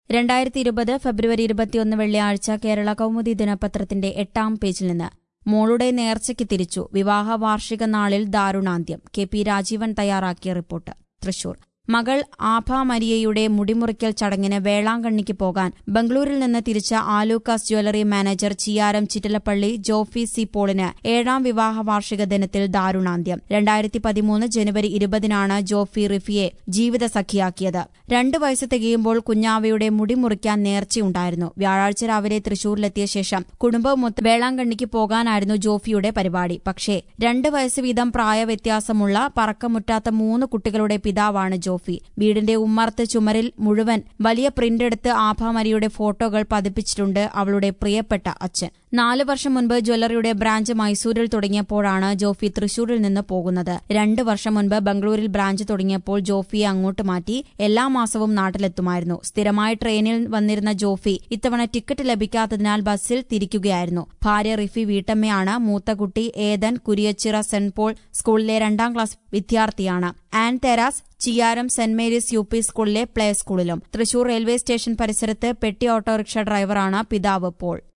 രണ്ടായിരത്തി ഇരുപത് ഫെബ്രുവരി ഇരുപത്തിയൊന്ന് വെള്ളിയാഴ്ച കേരള കൗമുദി ദിനപത്രത്തിന്റെ എട്ടാം പേജിൽ നിന്ന് മോളുടെ നേർച്ചയ്ക്ക് തിരിച്ചു വിവാഹ വാർഷിക നാളിൽ ദാരുണാന്ത്യം കെ പി രാജീവൻ തയ്യാറാക്കിയ റിപ്പോർട്ട് തൃശൂർ മകൾ ആഭ മരിയയുടെ മുടിമുറിക്കൽ ചടങ്ങിന് വേളാങ്കണ്ണിക്ക് പോകാൻ ബംഗളൂരിൽ നിന്ന് തിരിച്ച ആലൂക്കാസ് ജ്വല്ലറി മാനേജർ ചിയാരം ചിറ്റലപ്പള്ളി ജോഫി സി പോളിന് ഏഴാം വിവാഹ വാർഷിക ദിനത്തിൽ ദാരുണാന്ത്യം രണ്ടായിരത്തി പതിമൂന്ന് ജനുവരി ഇരുപതിനാണ് ജോഫി റിഫിയെ ജീവിത സഖിയാക്കിയത് രണ്ട് വയസ്സ് തികയുമ്പോൾ കുഞ്ഞാവയുടെ മുടി മുറിക്കാൻ നേർച്ചയുണ്ടായിരുന്നു വ്യാഴാഴ്ച രാവിലെ തൃശൂരിലെത്തിയ ശേഷം കുടുംബവുമൊത്ത് വേളാങ്കണ്ണിക്ക് പോകാനായിരുന്നു ജോഫിയുടെ പരിപാടി പക്ഷേ രണ്ട് വയസ്സ് വീതം പ്രായവ്യത്യാസമുള്ള പറക്കമുറ്റാത്ത മൂന്ന് കുട്ടികളുടെ പിതാവാണ് ജോഫി വീടിന്റെ ഉമ്മർത്ത് ചുമരിൽ മുഴുവൻ വലിയ പ്രിന്റ് എടുത്ത് ആഭാമരിയുടെ ഫോട്ടോകൾ പതിപ്പിച്ചിട്ടുണ്ട് അവളുടെ പ്രിയപ്പെട്ട അച്ഛൻ നാല് വർഷം മുൻപ് ജ്വല്ലറിയുടെ ബ്രാഞ്ച് മൈസൂരിൽ തുടങ്ങിയപ്പോഴാണ് ജോഫി തൃശൂരിൽ നിന്ന് പോകുന്നത് രണ്ട് വർഷം മുൻപ് ബംഗളൂരിൽ ബ്രാഞ്ച് തുടങ്ങിയപ്പോൾ ജോഫിയെ അങ്ങോട്ട് മാറ്റി എല്ലാ മാസവും നാട്ടിലെത്തുമായിരുന്നു സ്ഥിരമായി ട്രെയിനിൽ വന്നിരുന്ന ജോഫി ഇത്തവണ ടിക്കറ്റ് ലഭിക്കാത്തതിനാൽ ബസ്സിൽ തിരിക്കുകയായിരുന്നു ഭാര്യ റിഫി വീട്ടമ്മയാണ് മൂത്ത കുട്ടി ഏതൻ കുരിയച്ചിറ സെന്റ് പോൾ സ്കൂളിലെ രണ്ടാം ക്ലാസ് വിദ്യാർത്ഥിയാണ് Ann Theras Chiyaram saint Mary's U P സ്കൂളിലെ പ്ലേ സ്കൂളിലും തൃശൂർ റെയിൽവേ സ്റ്റേഷൻ പരിസരത്ത് പെട്ടി ഓട്ടോറിക്ഷ ഡ്രൈവറാണ് പിതാവ് പോൾ